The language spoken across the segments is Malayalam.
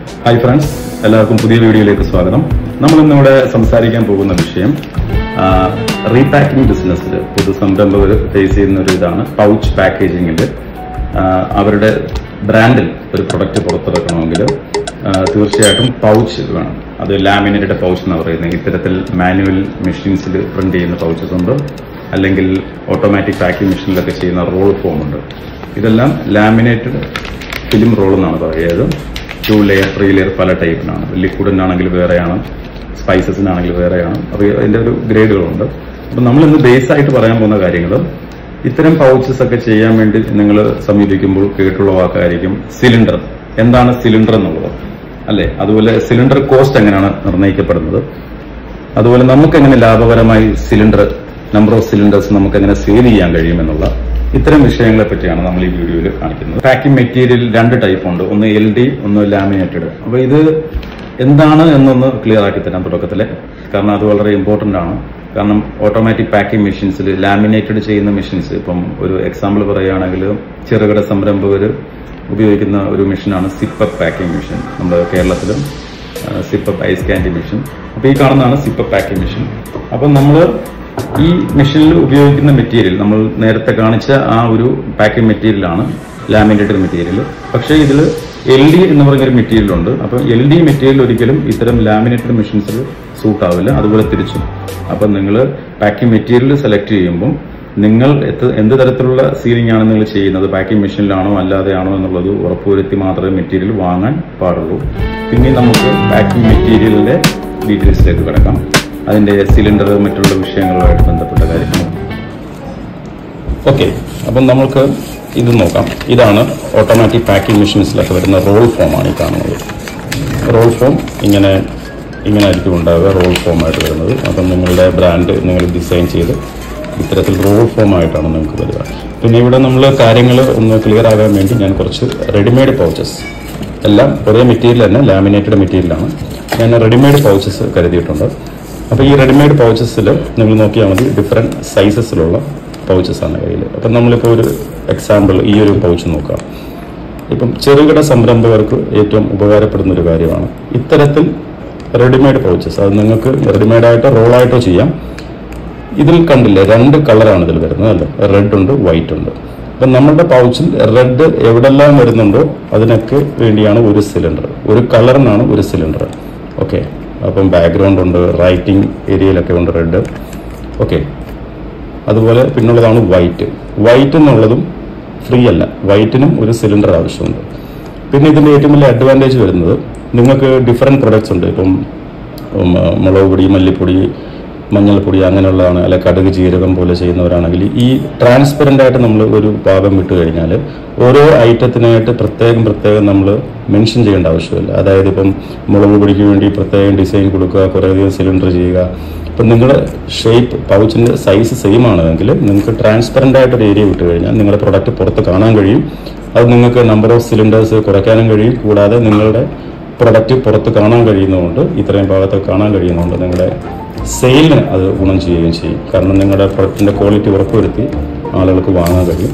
ഹായ് ഫ്രണ്ട്സ് എല്ലാവർക്കും പുതിയ വീഡിയോയിലേക്ക് സ്വാഗതം നമ്മൾ ഇന്നിവിടെ സംസാരിക്കാൻ പോകുന്ന വിഷയം റീപാക്കിംഗ് ബിസിനസ്സിൽ പുതു സംരംഭകർ ഫേസ് ചെയ്യുന്ന ഒരു ഇതാണ് പൗച്ച് പാക്കേജിങ്ങിൽ അവരുടെ ബ്രാൻഡിൽ ഒരു പ്രൊഡക്റ്റ് പുറത്തിറക്കണമെങ്കിൽ ആ, തീർച്ചയായിട്ടും പൗച്ച് വേണം അത് ലാമിനേറ്റഡ് പൗച്ച് എന്ന് പറയുന്നത് ഇത്തരത്തിൽ മാനുവൽ മെഷീൻസിൽ പ്രിന്റ് ചെയ്യുന്ന പൗച്ചസ് ഉണ്ട് അല്ലെങ്കിൽ ഓട്ടോമാറ്റിക് പാക്കിംഗ് മെഷീനിലൊക്കെ ചെയ്യുന്ന റോൾ ഫോം ഉണ്ട് ഇതെല്ലാം ലാമിനേറ്റഡ് ഫിലിം റോൾ എന്നാണ് പറയുന്നത് ടു ലെയർ ത്രീ ലെയർ പല ടൈപ്പിനാണ് ലിക്വിഡിനാണെങ്കിൽ വേറെയാണ് സ്പൈസസിനാണെങ്കിൽ വേറെയാണ് അപ്പോൾ അതിന്റെ ഒരു ഗ്രേഡുകളുണ്ട് അപ്പം നമ്മൾ ഇന്ന് ബേസ് ആയിട്ട് പറയാൻ പോകുന്ന കാര്യങ്ങൾ ഇത്തരം പൗച്ചസ് ഒക്കെ ചെയ്യാൻ വേണ്ടി നിങ്ങൾ സമീപിക്കുമ്പോൾ കേട്ടുള്ള വാക്കായിരിക്കും സിലിണ്ടർ എന്താണ് സിലിണ്ടർ എന്നുള്ളത് അല്ലെ അതുപോലെ സിലിണ്ടർ കോസ്റ്റ് എങ്ങനെയാണ് നിർണ്ണയിക്കപ്പെടുന്നത് അതുപോലെ നമുക്ക് എങ്ങനെ ലാഭകരമായി സിലിണ്ടർ നമ്പർ ഓഫ് സിലിണ്ടേഴ്സ് നമുക്ക് എങ്ങനെ സേവ് ചെയ്യാൻ കഴിയുമെന്നുള്ള ഇത്തരം വിഷയങ്ങളെ പറ്റിയാണ് നമ്മൾ ഈ വീഡിയോയിൽ കാണിക്കുന്നത് പാക്കിംഗ് മെറ്റീരിയൽ രണ്ട് ടൈപ്പ് ഉണ്ട് ഒന്ന് എൽ ഡി ഒന്ന് ലാമിനേറ്റഡ് അപ്പൊ ഇത് എന്താണ് എന്നൊന്ന് ക്ലിയർ ആക്കി തരാം തുടക്കത്തില് കാരണം അത് വളരെ ഇമ്പോർട്ടന്റ് ആണ് കാരണം ഓട്ടോമാറ്റിക് പാക്കിംഗ് മെഷീൻസിൽ ലാമിനേറ്റഡ് ചെയ്യുന്ന മെഷീൻസ് ഇപ്പം ഒരു എക്സാമ്പിൾ പറയുകയാണെങ്കിൽ ചെറുകിട സംരംഭകർ ഉപയോഗിക്കുന്ന ഒരു മെഷീനാണ് സിപ്പപ്പ് പാക്കിംഗ് മെഷീൻ നമ്മുടെ കേരളത്തിലും സിപ്പപ്പ് ഐസ് ക്യാൻഡി മെഷീൻ അപ്പോൾ ഈ കാണുന്നതാണ് സിപ്പപ്പ് പാക്കിംഗ് മെഷീൻ അപ്പം നമ്മൾ ഈ മെഷീനിൽ ഉപയോഗിക്കുന്ന മെറ്റീരിയൽ നമ്മൾ നേരത്തെ കാണിച്ച ആ ഒരു പാക്കിംഗ് മെറ്റീരിയലാണ് ലാമിനേറ്റഡ് മെറ്റീരിയൽ പക്ഷേ ഇതിൽ എൽ ഡി എന്ന് പറഞ്ഞൊരു മെറ്റീരിയൽ ഉണ്ട് അപ്പം എൽ ഡി മെറ്റീരിയൽ ഒരിക്കലും ഇത്തരം ലാമിനേറ്റഡ് മെഷീൻസിൽ സൂട്ട് ആവില്ല അതുപോലെ തിരിച്ചും അപ്പം നിങ്ങൾ പാക്കിംഗ് മെറ്റീരിയൽ സെലക്ട് ചെയ്യുമ്പോൾ നിങ്ങൾ എത്ത- എന്ത് തരത്തിലുള്ള സീലിംഗ് ആണ് നിങ്ങൾ ചെയ്യുന്നത് പാക്കിംഗ് മെഷീനിലാണോ അല്ലാതെയാണോ എന്നുള്ളത് ഉറപ്പുവരുത്തി മാത്രമേ മെറ്റീരിയൽ വാങ്ങാൻ പാടുള്ളൂ പിന്നെ നമുക്ക് പാക്കിംഗ് മെറ്റീരിയലിന്റെ ഡീറ്റെയിൽസിലേക്ക് കിടക്കാം അതിന്റെ സിലിണ്ടർ മറ്റുള്ള വിഷയങ്ങളുമായിട്ട് ബന്ധപ്പെട്ട കാര്യങ്ങൾ ഓക്കെ അപ്പം നമുക്ക് ഇത് നോക്കാം ഇതാണ് ഓട്ടോമാറ്റിക് പാക്കിംഗ് മെഷീൻസിലൊക്കെ വരുന്ന റോൾ ഫോമാണ് ഈ കാണുന്നത് റോൾ ഫോം ഇങ്ങനെ ഇങ്ങനെ ആയിരിക്കും ഉണ്ടാവുക റോൾ ഫോം ആയിട്ട് വരുന്നത് അപ്പം നിങ്ങളുടെ ബ്രാൻഡ് നിങ്ങൾ ഡിസൈൻ ചെയ്ത് ഇത്തരത്തിൽ റോൾ ഫോം ആയിട്ടാണ് നിങ്ങൾക്ക് വരിക പിന്നെ ഇവിടെ നമ്മൾ കാര്യങ്ങൾ ഒന്ന് ക്ലിയർ ആകാൻ വേണ്ടി ഞാൻ കുറച്ച് റെഡിമെയ്ഡ് പൗച്ചസ് എല്ലാം ഒരേ മെറ്റീരിയൽ തന്നെ ലാമിനേറ്റഡ് മെറ്റീരിയലാണ് ഞാൻ റെഡിമെയ്ഡ് പൗച്ചസ് കരുതിയിട്ടുണ്ട് അപ്പോൾ ഈ റെഡിമെയ്ഡ് പൗച്ചസിൽ നിങ്ങൾ നോക്കിയാൽ മതി ഡിഫറെൻറ്റ് സൈസസിലുള്ള പൗച്ചസ് ആണ് കയ്യിൽ അപ്പം നമ്മളിപ്പോൾ ഒരു എക്സാമ്പിൾ ഈ ഒരു പൗച്ച് നോക്കാം ഇപ്പം ചെറുകിട സംരംഭകർക്ക് ഏറ്റവും ഉപകാരപ്പെടുന്ന ഒരു കാര്യമാണ് ഇത്തരത്തിൽ റെഡിമെയ്ഡ് പൗച്ചസ് അത് നിങ്ങൾക്ക് റെഡിമെയ്ഡായിട്ടോ റോളായിട്ടോ ചെയ്യാം ഇതിൽ കണ്ടില്ലേ രണ്ട് കളറാണ് ഇതിൽ വരുന്നത് അല്ലേ റെഡ് ഉണ്ട് വൈറ്റ് ഉണ്ട് അപ്പം നമ്മുടെ പൗച്ചിൽ റെഡ് എവിടെല്ലാം വരുന്നുണ്ടോ അതിനൊക്കെ വേണ്ടിയാണ് ഒരു സിലിണ്ടർ ഒരു കളറിനാണ് ഒരു സിലിണ്ടർ ഓക്കെ അപ്പം ബാക്ക്ഗ്രൗണ്ട് ഉണ്ട് റൈറ്റിംഗ് ഏരിയയിലൊക്കെ ഉണ്ട് റെഡ് ഓക്കെ അതുപോലെ പിന്നുള്ളതാണ് വൈറ്റ് വൈറ്റ് എന്നുള്ളതും ഫ്രീ അല്ല വൈറ്റിനും ഒരു സിലിണ്ടർ ആവശ്യമുണ്ട് പിന്നെ ഇതിന്റെ ഏറ്റവും വലിയ അഡ്വാൻറ്റേജ് വരുന്നത് നിങ്ങൾക്ക് ഡിഫറെൻറ്റ് പ്രൊഡക്ട്സ് ഉണ്ട് ഇപ്പം ഉം, ആ, മുളക് പൊടി മല്ലിപ്പൊടി മഞ്ഞൾപ്പൊടി അങ്ങനെയുള്ളതാണ് അല്ലെ കടുക് ജീരകം പോലെ ചെയ്യുന്നവരാണെങ്കിൽ ഈ ട്രാൻസ്പെറൻ്റ് ആയിട്ട് നമ്മൾ ഒരു ഭാഗം വിട്ട് കഴിഞ്ഞാൽ ഓരോ ഐറ്റത്തിനായിട്ട് പ്രത്യേകം പ്രത്യേകം നമ്മൾ മെൻഷൻ ചെയ്യേണ്ട ആവശ്യമില്ല അതായത് ഇപ്പം മുളക് പൊടിക്ക് വേണ്ടി പ്രത്യേകം ഡിസൈൻ കൊടുക്കുക കുറേയധികം സിലിണ്ടർ ചെയ്യുക ഇപ്പം നിങ്ങളുടെ ഷേപ്പ് പൗച്ചിൻ്റെ സൈസ് സെയിം ആണെങ്കിൽ നിങ്ങൾക്ക് ട്രാൻസ്പെറൻ്റ് ആയിട്ട് ഒരു ഏരിയ വിട്ട് കഴിഞ്ഞാൽ നിങ്ങളുടെ പ്രൊഡക്റ്റ് പുറത്ത് കാണാൻ കഴിയും അത് നിങ്ങൾക്ക് നമ്പർ ഓഫ് സിലിണ്ടേഴ്സ് കുറയ്ക്കാനും കഴിയും കൂടാതെ നിങ്ങളുടെ പ്രൊഡക്റ്റ് പുറത്ത് കാണാൻ കഴിയുന്നതുകൊണ്ട് ഇത്രയും ഭാഗത്തൊക്കെ കാണാൻ കഴിയുന്നതുകൊണ്ട് നിങ്ങളുടെ സെയിലിന് അത് ഗുണം ചെയ്യുകയും ചെയ്യും കാരണം നിങ്ങളുടെ പ്രൊഡക്റ്റിന്റെ ക്വാളിറ്റി ഉറപ്പുവരുത്തി ആളുകൾക്ക് വാങ്ങാൻ കഴിയും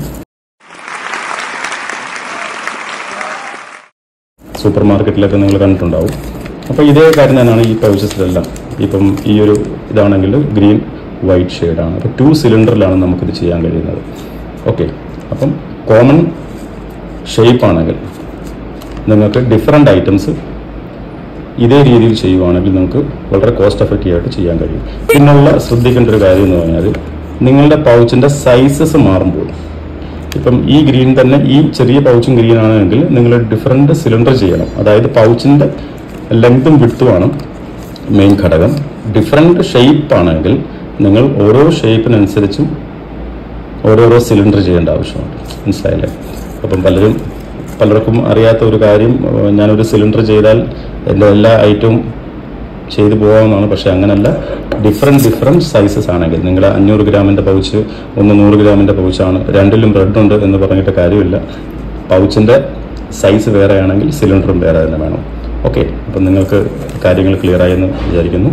സൂപ്പർ മാർക്കറ്റിലൊക്കെ നിങ്ങൾ കണ്ടിട്ടുണ്ടാവും അപ്പോൾ ഇതേ കാര്യം തന്നെയാണ് ഈ പൗച്ചസിലെല്ലാം ഇപ്പം ഈ ഒരു ഇതാണെങ്കിൽ ഗ്രീൻ വൈറ്റ് ഷെയ്ഡാണ് അപ്പോൾ ടു സിലിണ്ടറിലാണ് നമുക്കിത് ചെയ്യാൻ കഴിയുന്നത് ഓക്കെ അപ്പം കോമൺ ഷേപ്പ് ആണെങ്കിൽ നിങ്ങൾക്ക് ഡിഫറെൻ്റ് ഐറ്റംസ് ഇതേ രീതിയിൽ ചെയ്യുവാണെങ്കിൽ നിങ്ങൾക്ക് വളരെ കോസ്റ്റ് എഫക്റ്റീവ് ആയിട്ട് ചെയ്യാൻ കഴിയും പിന്നുള്ള ശ്രദ്ധിക്കേണ്ട ഒരു കാര്യം എന്ന് പറഞ്ഞാൽ നിങ്ങളുടെ പൗച്ചിൻ്റെ സൈസസ് മാറുമ്പോൾ ഇപ്പം ഈ ഗ്രീൻ തന്നെ ഈ ചെറിയ പൗച്ചും ഗ്രീൻ ആണെങ്കിൽ നിങ്ങൾ ഡിഫറെൻറ്റ് സിലിണ്ടർ ചെയ്യണം അതായത് പൗച്ചിൻ്റെ ലെങ്തും വിട്ടുമാണ് മെയിൻ ഘടകം ഡിഫറെൻറ്റ് ഷേപ്പ് ആണെങ്കിൽ നിങ്ങൾ ഓരോ ഷേപ്പിനനുസരിച്ചും ഓരോരോ സിലിണ്ടർ ചെയ്യേണ്ട ആവശ്യമുണ്ട് മനസ്സിലായില്ലേ അപ്പം പലരും പലർക്കും അറിയാത്ത ഒരു കാര്യം ഏഹ് ഞാനൊരു സിലിണ്ടർ ചെയ്താൽ എൻ്റെ എല്ലാ ഐറ്റവും ചെയ്തു പോകാവുന്നതാണ് പക്ഷെ അങ്ങനല്ല ഡിഫറെൻറ്റ് ഡിഫറെൻറ്റ് സൈസസ് ആണെങ്കിൽ നിങ്ങൾ അഞ്ഞൂറ് ഗ്രാമിൻ്റെ പൗച്ച് ഒന്ന് നൂറ് ഗ്രാമിൻ്റെ പൗച്ചാണ് രണ്ടിലും റെഡ് ഉണ്ട് എന്ന് പറഞ്ഞിട്ട് കാര്യമില്ല പൗച്ചിൻ്റെ സൈസ് വേറെ ആണെങ്കിൽ സിലിണ്ടറും വേറെ തന്നെ വേണം ഓക്കെ അപ്പം നിങ്ങൾക്ക് കാര്യങ്ങൾ ക്ലിയർ ആയെന്ന് വിചാരിക്കുന്നു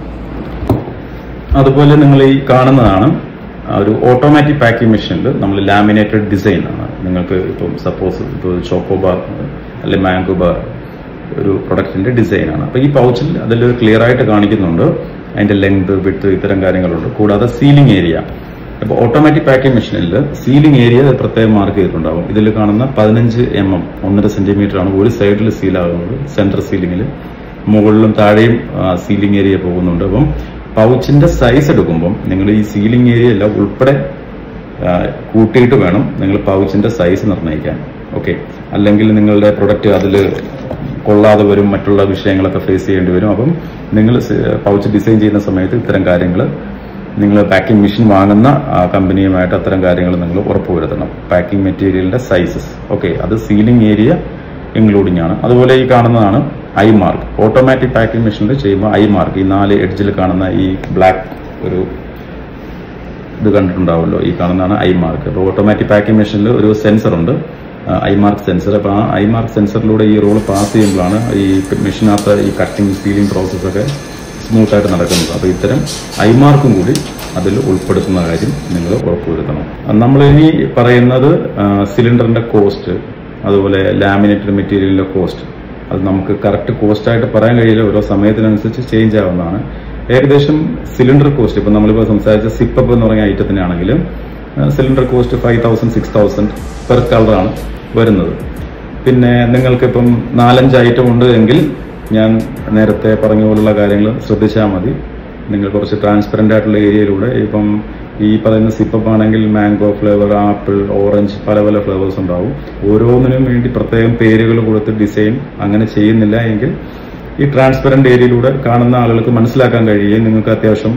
അതുപോലെ നിങ്ങൾ ഈ കാണുന്നതാണ് ആ ഒരു ഓട്ടോമാറ്റിക് പാക്കിംഗ് മെഷീനിൽ നമ്മൾ ലാമിനേറ്റഡ് ഡിസൈൻ ആണ് നിങ്ങൾക്ക് ഇപ്പം സപ്പോസ് ഇപ്പോൾ ചോക്കോ ബാർ അല്ലെങ്കിൽ മാംഗോ ബാർ ഒരു പ്രൊഡക്റ്റിന്റെ ഡിസൈനാണ് അപ്പൊ ഈ പൗച്ചിൽ അതിൽ ക്ലിയർ ആയിട്ട് കാണിക്കുന്നുണ്ട് അതിന്റെ ലെങ്ത് വിട്ട് ഇത്തരം കാര്യങ്ങളുണ്ട് കൂടാതെ സീലിംഗ് ഏരിയ അപ്പോൾ ഓട്ടോമാറ്റിക് പാക്കിംഗ് മെഷീനിൽ സീലിംഗ് ഏരിയ പ്രത്യേകം മാർക്ക് ചെയ്തിട്ടുണ്ടാവും ഇതിൽ കാണുന്ന പതിനഞ്ച് എം എം ഒന്നര സെന്റിമീറ്റർ ആണ് ഒരു സൈഡിൽ സീലാകുന്നത് സെന്റർ സീലിംഗിൽ മുകളിലും താഴെയും സീലിംഗ് ഏരിയ പോകുന്നുണ്ട് അപ്പം പൗച്ചിന്റെ സൈസ് എടുക്കുമ്പം നിങ്ങൾ ഈ സീലിംഗ് ഏരിയ എല്ലാം ഉൾപ്പെടെ ആ, കൂട്ടിയിട്ട് വേണം നിങ്ങൾ പൗച്ചിന്റെ സൈസ് നിർണ്ണയിക്കാൻ ഓക്കെ അല്ലെങ്കിൽ നിങ്ങളുടെ പ്രൊഡക്റ്റ് അതിൽ കൊള്ളാതെ വരും മറ്റുള്ള വിഷയങ്ങളൊക്കെ ഫേസ് ചെയ്യേണ്ടി വരും അപ്പം നിങ്ങൾ പൗച്ച് ഡിസൈൻ ചെയ്യുന്ന സമയത്ത് ഇത്തരം കാര്യങ്ങൾ നിങ്ങൾ പാക്കിംഗ് മെഷീൻ വാങ്ങുന്ന ആ, കമ്പനിയുമായിട്ട് അത്തരം കാര്യങ്ങൾ നിങ്ങൾ ഉറപ്പുവരുത്തണം പാക്കിംഗ് മെറ്റീരിയലിന്റെ സൈസസ് ഓക്കെ അത് സീലിംഗ് ഏരിയ ഇൻക്ലൂഡിംഗ് ആണ് അതുപോലെ ഈ കാണുന്നതാണ് ഐ മാർക്ക് ഓട്ടോമാറ്റിക് പാക്കിംഗ് മെഷീനിൽ ചെയ്യുമ്പോൾ ഐ മാർക്ക് ഈ നാല് എഡ്ജിൽ കാണുന്ന ഈ ബ്ലാക്ക് ഒരു ഇത് കണ്ടിട്ടുണ്ടാവുമല്ലോ ഈ കാണുന്നതാണ് ഐ മാർക്ക് അപ്പോൾ ഓട്ടോമാറ്റിക് പാക്കിംഗ് മെഷീനിൽ ഒരു സെൻസർ ഉണ്ട് ഐ മാർക്ക് സെൻസർ അപ്പോൾ ആ ഐ മാർക്ക് സെൻസറിലൂടെ ഈ റോൾ പാസ് ചെയ്യുമ്പോഴാണ് ഈ മെഷീനകത്ത് ഈ കട്ടിങ് സീലിംഗ് പ്രോസസ്സൊക്കെ സ്മൂത്ത് ആയിട്ട് നടക്കുന്നത് അപ്പോൾ ഇത്തരം ഐ മാർക്കും കൂടി അതിൽ ഉൾപ്പെടുത്തുന്ന കാര്യം നിങ്ങൾ ഉറപ്പുവരുത്തണം നമ്മൾ ഇനി പറയുന്നത് സിലിണ്ടറിന്റെ കോസ്റ്റ് അതുപോലെ ലാമിനേറ്റഡ് മെറ്റീരിയലിന്റെ കോസ്റ്റ് അത് നമുക്ക് കറക്റ്റ് കോസ്റ്റ് ആയിട്ട് പറയാൻ കഴിയില്ല ഓരോ സമയത്തിനനുസരിച്ച് ചേഞ്ച് ആവുന്നതാണ് ഏകദേശം സിലിണ്ടർ കോസ്റ്റ് ഇപ്പൊ നമ്മളിപ്പോൾ സംസാരിച്ച സിപ്പപ്പ് എന്ന് പറഞ്ഞ ഐറ്റത്തിനാണെങ്കിൽ cylinder cost five thousand six thousand per കളറാണ് വരുന്നത് പിന്നെ നിങ്ങൾക്കിപ്പം നാലഞ്ച് ഐറ്റം ഉണ്ട് എങ്കിൽ ഞാൻ നേരത്തെ പറഞ്ഞ പോലുള്ള കാര്യങ്ങൾ ശ്രദ്ധിച്ചാൽ മതി നിങ്ങൾ കുറച്ച് ട്രാൻസ്പെറന്റ് ആയിട്ടുള്ള ഏരിയയിലൂടെ ഇപ്പം ഈ പറയുന്ന സിപ്പപ്പ് ആണെങ്കിൽ മാംഗോ ഫ്ലേവർ ആപ്പിൾ ഓറഞ്ച് പല പല ഫ്ലേവേഴ്സ് ഉണ്ടാവും ഓരോന്നിനും വേണ്ടി പ്രത്യേകം പേരുകൾ കൊടുത്ത് ഡിസൈൻ അങ്ങനെ ചെയ്യുന്നില്ല എങ്കിൽ ഈ ട്രാൻസ്പെറന്റ് ഏരിയയിലൂടെ കാണുന്ന ആളുകൾക്ക് മനസ്സിലാക്കാൻ കഴിയുകയും നിങ്ങൾക്ക് അത്യാവശ്യം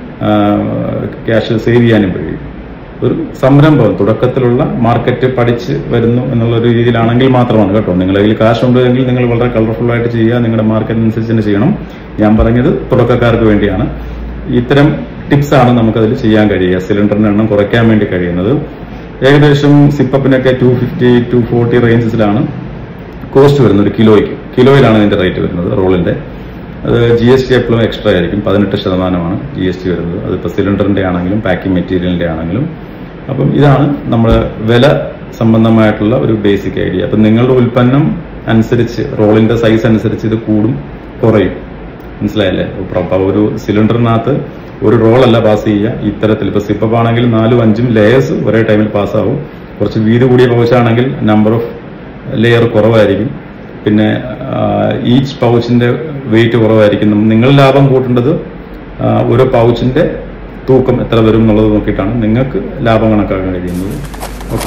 ക്യാഷ് സേവ് ചെയ്യാനും കഴിയും ഒരു സംരംഭം തുടക്കത്തിലുള്ള മാർക്കറ്റ് പഠിച്ച് വരുന്നു എന്നുള്ള ഒരു രീതിയിലാണെങ്കിൽ മാത്രമാണ് കേട്ടോ നിങ്ങളുടെ കയ്യിൽ കാശ് ഉണ്ടെങ്കിൽ നിങ്ങൾ വളരെ കളർഫുൾ ആയിട്ട് ചെയ്യുക നിങ്ങളുടെ മാർക്കറ്റിനനുസരിച്ച് തന്നെ ചെയ്യണം ഞാൻ പറഞ്ഞത് തുടക്കക്കാർക്ക് വേണ്ടിയാണ് ഇത്തരം ടിപ്സ് ആണ് നമുക്കതിൽ ചെയ്യാൻ കഴിയുക സിലിണ്ടറിന്റെ എണ്ണം കുറയ്ക്കാൻ വേണ്ടി കഴിയുന്നത് ഏകദേശം സിപ്പപ്പിനൊക്കെ ടു ഫിഫ്റ്റി ടു ഫോർട്ടി റേഞ്ചസിലാണ് കോസ്റ്റ് വരുന്നത് ഒരു കിലോയ്ക്ക് കിലോയിലാണ് ഇതിന്റെ റേറ്റ് വരുന്നത് റോളിന്റെ അത് ജി എസ് ടി എപ്പോഴും എക്സ്ട്രാ ആയിരിക്കും പതിനെട്ട് ശതമാനമാണ് ജി എസ് ടി വരുന്നത് അതിപ്പോൾ സിലിണ്ടറിന്റെ ആണെങ്കിലും പാക്കിംഗ് മെറ്റീരിയലിന്റെ ആണെങ്കിലും അപ്പം ഇതാണ് നമ്മുടെ വില സംബന്ധമായിട്ടുള്ള ഒരു ബേസിക് ഐഡിയ അപ്പം നിങ്ങളുടെ ഉൽപ്പന്നം അനുസരിച്ച് റോളിന്റെ സൈസ് അനുസരിച്ച് ഇത് കൂടും കുറയും മനസ്സിലായല്ലേ അപ്പൊ ഒരു സിലിണ്ടറിനകത്ത് ഒരു റോളല്ല പാസ് ചെയ്യുക ഇത്തരത്തിൽ ഇപ്പൊ സിപ്പപ്പ് ആണെങ്കിൽ നാലും അഞ്ചും ലെയേഴ്സ് ഒരേ ടൈമിൽ പാസ്സാവും കുറച്ച് വീതി കൂടിയ പൗച്ചാണെങ്കിൽ നമ്പർ ഓഫ് ലെയർ കുറവായിരിക്കും പിന്നെ ഈച്ച് പൗച്ചിന്റെ വെയിറ്റ് കുറവായിരിക്കും നിങ്ങൾ ലാഭം കൂട്ടേണ്ടത് ആ, ഓരോ പൗച്ചിന്റെ തൂക്കം എത്ര വരും എന്നുള്ളത് നോക്കിയിട്ടാണ് നിങ്ങൾക്ക് ലാഭം കണക്കാക്കാൻ കഴിയുന്നത് ഓക്കെ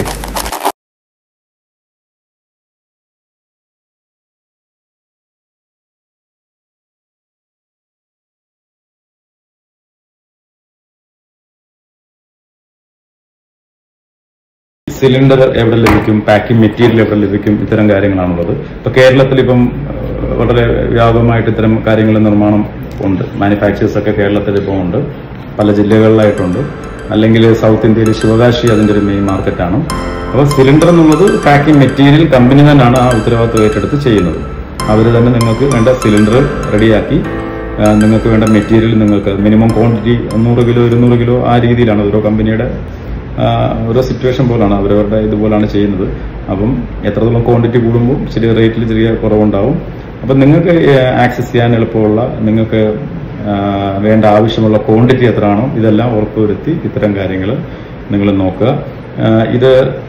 സിലിണ്ടർ എവിടെ ലഭിക്കും പാക്കിംഗ് മെറ്റീരിയൽ എവിടെ ലഭിക്കും ഇത്തരം കാര്യങ്ങളാണുള്ളത് ഇപ്പൊ കേരളത്തിൽ ഇപ്പം ഏഹ്, വളരെ വ്യാപകമായിട്ട് ഇത്തരം കാര്യങ്ങൾ നിർമ്മാണം ഉണ്ട് മാനുഫാക്ചേഴ്സ് ഒക്കെ കേരളത്തിൽ ഇപ്പോൾ ഉണ്ട് പല ജില്ലകളിലായിട്ടുണ്ട് അല്ലെങ്കിൽ സൗത്ത് ഇന്ത്യയിൽ ശിവകാശി അതിന്റെ ഒരു മെയിൻ മാർക്കറ്റാണ് അപ്പോൾ സിലിണ്ടർ എന്നുള്ളത് പാക്കിംഗ് മെറ്റീരിയൽ കമ്പനി തന്നെയാണ് ആ ഉത്തരവാദിത്വം ഏറ്റെടുത്ത് ചെയ്യുന്നത് അവർ തന്നെ നിങ്ങൾക്ക് വേണ്ട സിലിണ്ടർ റെഡിയാക്കി ആ, നിങ്ങൾക്ക് വേണ്ട മെറ്റീരിയൽ നിങ്ങൾക്ക് മിനിമം ക്വാണ്ടിറ്റി നൂറ് കിലോ ഇരുന്നൂറ് കിലോ ആ രീതിയിലാണ് ഓരോ കമ്പനിയുടെ ആ, ഓരോ സിറ്റുവേഷൻ പോലാണ് അവരവരുടെ ഇതുപോലാണ് ചെയ്യുന്നത് അപ്പം എത്രത്തോളം ക്വാണ്ടിറ്റി കൂടുമ്പോൾ ചെറിയ റേറ്റിൽ ചെറിയ കുറവുണ്ടാവും അപ്പം നിങ്ങൾക്ക് ആക്സസ് ചെയ്യാൻ എളുപ്പമുള്ള നിങ്ങൾക്ക് ആ, വേണ്ട ആവശ്യമുള്ള ക്വാണ്ടിറ്റി എത്രയാണോ ഇതെല്ലാം ഉറപ്പുവരുത്തി ഇത്തരം കാര്യങ്ങൾ നിങ്ങൾ നോക്കുക ആ, ഇത്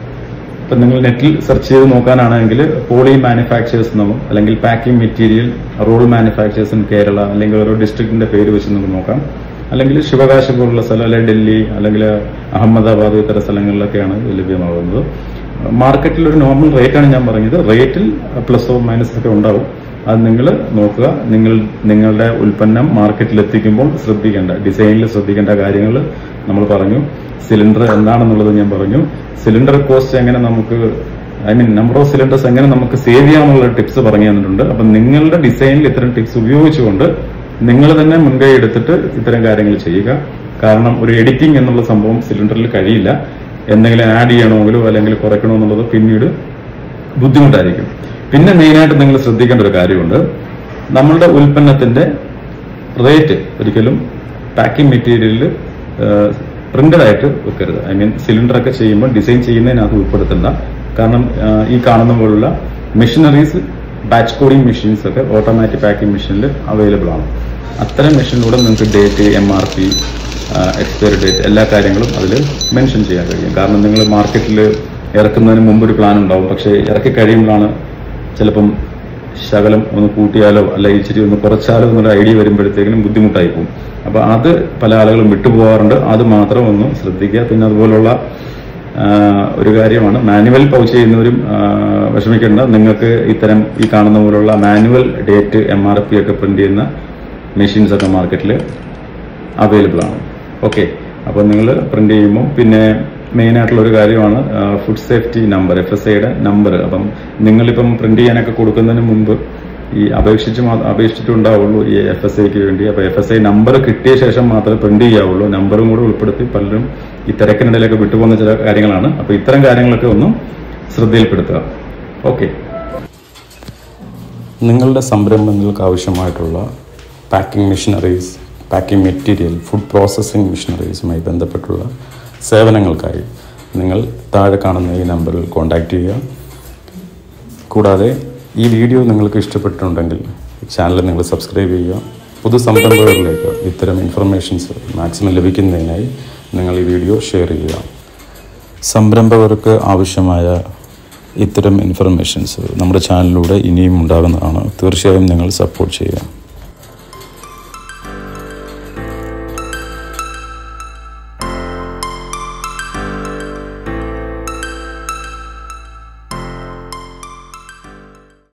ഇപ്പം നിങ്ങൾ നെറ്റിൽ സെർച്ച് ചെയ്ത് നോക്കാനാണെങ്കിൽ പോളി മാനുഫാക്ചേഴ്സ് എന്നും അല്ലെങ്കിൽ packing material roll manufacturers in Kerala അല്ലെങ്കിൽ ഓരോ ഡിസ്ട്രിക്റ്റിന്റെ പേര് വെച്ച് നമുക്ക് നോക്കാം അല്ലെങ്കിൽ ശിവകാശി പോലുള്ള സ്ഥലം അല്ലെങ്കിൽ ഡൽഹി അല്ലെങ്കിൽ അഹമ്മദാബാദ് ഇത്തരം സ്ഥലങ്ങളിലൊക്കെയാണ് ഇത് ലഭ്യമാകുന്നത് മാർക്കറ്റിൽ ഒരു നോർമൽ റേറ്റാണ് ഞാൻ പറഞ്ഞത് റേറ്റിൽ പ്ലസോ മൈനസ് ഒക്കെ ഉണ്ടാവും അത് നിങ്ങൾ നോക്കുക നിങ്ങൾ നിങ്ങളുടെ ഉൽപ്പന്നം മാർക്കറ്റിൽ എത്തിക്കുമ്പോൾ ശ്രദ്ധിക്കേണ്ട ഡിസൈനിൽ ശ്രദ്ധിക്കേണ്ട കാര്യങ്ങൾ നമ്മൾ പറഞ്ഞു സിലിണ്ടർ എന്താണെന്നുള്ളത് ഞാൻ പറഞ്ഞു സിലിണ്ടർ കോസ്റ്റ് എങ്ങനെ നമുക്ക് I mean number of cylinders എങ്ങനെ നമുക്ക് സേവ് ചെയ്യാമെന്നുള്ള ടിപ്സ് പറഞ്ഞു തന്നിട്ടുണ്ട് അപ്പൊ നിങ്ങളുടെ ഡിസൈനിൽ ഇത്തരം ടിപ്സ് ഉപയോഗിച്ചുകൊണ്ട് നിങ്ങൾ തന്നെ മുൻകൈ എടുത്തിട്ട് ഇത്തരം കാര്യങ്ങൾ ചെയ്യുക കാരണം ഒരു എഡിറ്റിംഗ് എന്നുള്ള സംഭവം സിലിണ്ടറിൽ കഴിയില്ല എന്തെങ്കിലും ആഡ് ചെയ്യണമെങ്കിലോ അല്ലെങ്കിൽ കുറയ്ക്കണോ എന്നുള്ളത് പിന്നീട് ബുദ്ധിമുട്ടായിരിക്കും പിന്നെ മെയിനായിട്ട് നിങ്ങൾ ശ്രദ്ധിക്കേണ്ട ഒരു കാര്യമുണ്ട് നമ്മളുടെ ഉൽപ്പന്നത്തിന്റെ റേറ്റ് ഒരിക്കലും പാക്കിംഗ് മെറ്റീരിയലിൽ പ്രിന്റഡ് ആയിട്ട് വെക്കരുത് ഐ മീൻ സിലിണ്ടർ ഒക്കെ ചെയ്യുമ്പോൾ ഡിസൈൻ ചെയ്യുന്നതിനകത്ത് ഉൾപ്പെടുത്തണ്ട കാരണം ആ, ഈ കാണുന്ന പോലുള്ള മെഷീനറീസ് ബാച്ച് കോഡിംഗ് മെഷീൻസ് ഒക്കെ ഓട്ടോമാറ്റിക് പാക്കിംഗ് മെഷീനിൽ അവൈലബിൾ ആണ് അത്തരം മെഷീനിലൂടെ നിങ്ങൾക്ക് date M R P expiry date എല്ലാ കാര്യങ്ങളും അതിൽ മെൻഷൻ ചെയ്യാൻ കഴിയും കാരണം നിങ്ങൾ മാർക്കറ്റിൽ ഇറക്കുന്നതിന് മുമ്പ് ഒരു പ്ലാൻ ഉണ്ടാവും പക്ഷേ ഇറക്കി കഴിയുമ്പോഴാണ് ചിലപ്പം ശകലം ഒന്ന് കൂട്ടിയാലോ അല്ല ഇച്ചിരി ഒന്ന് കുറച്ചാലോ എന്നൊരു ഐഡിയ വരുമ്പോഴത്തേക്കിനും ബുദ്ധിമുട്ടായി പോകും അപ്പോൾ അത് പല ആളുകളും വിട്ടുപോകാറുണ്ട് അത് മാത്രം ഒന്ന് ശ്രദ്ധിക്കുക പിന്നെ അതുപോലുള്ള ആ, ഒരു കാര്യമാണ് മാനുവൽ പൗച്ച് ചെയ്യുന്നവരും ആ, വിഷമിക്കേണ്ട നിങ്ങൾക്ക് ഇത്തരം ഈ കാണുന്ന പോലുള്ള manual date M R P ഒക്കെ പ്രിന്റ് ചെയ്യുന്ന മെഷീൻസ് ഒക്കെ മാർക്കറ്റിൽ അവൈലബിൾ ആണ് ഓക്കെ അപ്പോൾ നിങ്ങൾ പ്രിന്റ് ചെയ്യുമ്പോൾ പിന്നെ മെയിൻ ആയിട്ടുള്ള ഒരു കാര്യമാണ് food safety number F S ഐയുടെ നമ്പർ അപ്പം നിങ്ങളിപ്പം പ്രിന്റ് ചെയ്യാനൊക്കെ കൊടുക്കുന്നതിന് മുമ്പ് ഈ അപേക്ഷിച്ച് മാ- അപേക്ഷിച്ചിട്ടുണ്ടാവുള്ളൂ ഈ എഫ് എസ് ഐക്ക് വേണ്ടി അപ്പോൾ എഫ് എസ് ഐ നമ്പർ കിട്ടിയ ശേഷം മാത്രമേ പ്രിന്റ് ചെയ്യാവുള്ളൂ നമ്പറും കൂടെ ഉൾപ്പെടുത്തി പലരും ഈ തിരക്കിനിടയിലൊക്കെ വിട്ടുപോകുന്ന ചില കാര്യങ്ങളാണ് അപ്പോൾ ഇത്തരം കാര്യങ്ങളൊക്കെ ഒന്ന് ശ്രദ്ധയിൽപ്പെടുത്തുക ഓക്കെ നിങ്ങളുടെ സംരംഭങ്ങൾക്ക് ആവശ്യമായിട്ടുള്ള packing machineries packing material food processing മെഷീനറീസുമായി ബന്ധപ്പെട്ടുള്ള സേവനങ്ങൾക്കായി നിങ്ങൾ താഴെ കാണുന്ന ഈ നമ്പറിൽ കോൺടാക്റ്റ് ചെയ്യുക കൂടാതെ ഈ വീഡിയോ നിങ്ങൾക്ക് ഇഷ്ടപ്പെട്ടിട്ടുണ്ടെങ്കിൽ ചാനൽ നിങ്ങൾ സബ്സ്ക്രൈബ് ചെയ്യുക പുതു സംരംഭകരിലേക്ക് ഇത്തരം ഇൻഫർമേഷൻസ് മാക്സിമം ലഭിക്കുന്നതിനായി നിങ്ങൾ ഈ വീഡിയോ ഷെയർ ചെയ്യുക സംരംഭകർക്ക് ആവശ്യമായ ഇത്തരം ഇൻഫർമേഷൻസ് നമ്മുടെ ചാനലിലൂടെ ഇനിയും ഉണ്ടാകുന്നതാണ് തീർച്ചയായും നിങ്ങൾ സപ്പോർട്ട് ചെയ്യുക